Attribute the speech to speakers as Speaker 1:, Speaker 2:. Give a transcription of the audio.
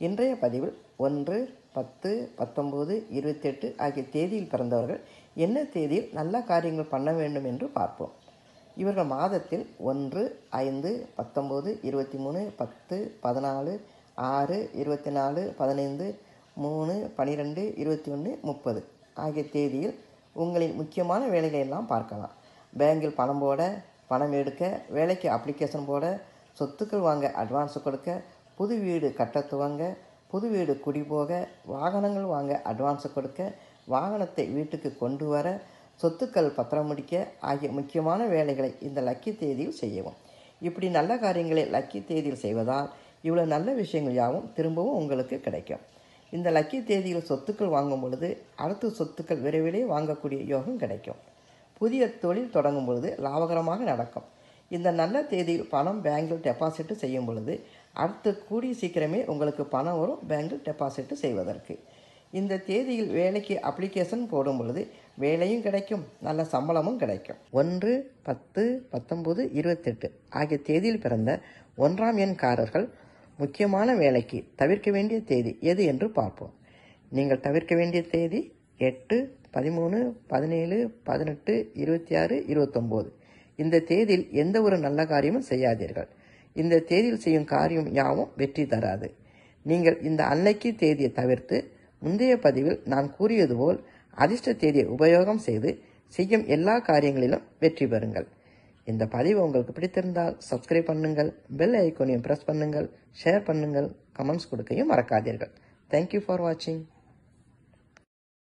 Speaker 1: இன்றைய பதிவில் ஒன்று பத்து பத்தொம்போது இருபத்தெட்டு ஆகிய தேதியில் பிறந்தவர்கள் என்ன தேதியில் நல்ல காரியங்கள் பண்ண வேண்டும் என்று பார்ப்போம் இவர்கள் மாதத்தில் ஒன்று ஐந்து பத்தொம்போது இருபத்தி மூணு பத்து பதினாலு ஆறு இருபத்தி நாலு பதினைந்து மூணு பன்னிரெண்டு இருபத்தி ஒன்று முப்பது ஆகிய தேதியில் உங்களின் முக்கியமான வேலைகளை எல்லாம் பார்க்கலாம் பேங்கில் பணம் போட பணம் எடுக்க வேலைக்கு அப்ளிகேஷன் போட சொத்துக்கள் வாங்க அட்வான்ஸ் கொடுக்க புது வீடு கட்ட துவங்க புது வீடு குடி போக வாகனங்கள் வாங்க அட்வான்ஸ் கொடுக்க வாகனத்தை வீட்டுக்கு கொண்டு வர சொத்துக்கள் பத்திரம் முடிக்க ஆகிய முக்கியமான வேலைகளை இந்த லக்கி தேதியில் செய்யவும் இப்படி நல்ல காரியங்களை லக்கி தேதியில் செய்வதால் இவ்வளோ நல்ல விஷயங்கள் யாவும் திரும்பவும் உங்களுக்கு கிடைக்கும் இந்த லக்கி தேதியில் சொத்துக்கள் வாங்கும் பொழுது அடுத்த சொத்துக்கள் விரைவிலே வாங்கக்கூடிய யோகம் கிடைக்கும் புதிய தொழில் தொடங்கும் பொழுது லாபகரமாக நடக்கும் இந்த நல்ல தேதியில் பணம் பேங்கில் டெபாசிட் செய்யும் பொழுது அடுத்து கூடிய சீக்கிரமே உங்களுக்கு பணம் வரும் பேங்கில் டெபாசிட் செய்வதற்கு இந்த தேதியில் வேலைக்கு அப்ளிகேஷன் போடும் பொழுது வேலையும் கிடைக்கும் நல்ல சம்பளமும் கிடைக்கும் ஒன்று பத்து பத்தொம்பது இருபத்தெட்டு ஆகிய தேதியில் பிறந்த ஒன்றாம் எண்காரர்கள் முக்கியமான வேலைக்கு தவிர்க்க வேண்டிய தேதி எது என்று பார்ப்போம் நீங்கள் தவிர்க்க வேண்டிய தேதி எட்டு பதிமூணு பதினேழு பதினெட்டு இருபத்தி ஆறு இருபத்தொம்போது இந்த தேதியில் எந்த ஒரு நல்ல காரியமும் செய்யாதீர்கள் இந்த தேதியில் செய்யும் காரியம் யாவும் வெற்றி தராது நீங்கள் இந்த அன்னைக்கு தேதியை தவிர்த்து முந்தைய பதிவில் நான் கூறியது போல் அதிர்ஷ்ட தேதியை உபயோகம் செய்து செய்யும் எல்லா காரியங்களிலும் வெற்றி பெறுங்கள் இந்த பதிவு உங்களுக்கு பிடித்திருந்தால் சப்ஸ்கிரைப் பண்ணுங்கள் பெல் ஐக்கோனையும் ப்ரெஸ் பண்ணுங்கள் ஷேர் பண்ணுங்கள் கமெண்ட்ஸ் கொடுக்கையும் மறக்காதீர்கள் தேங்க்யூ ஃபார் வாட்சிங்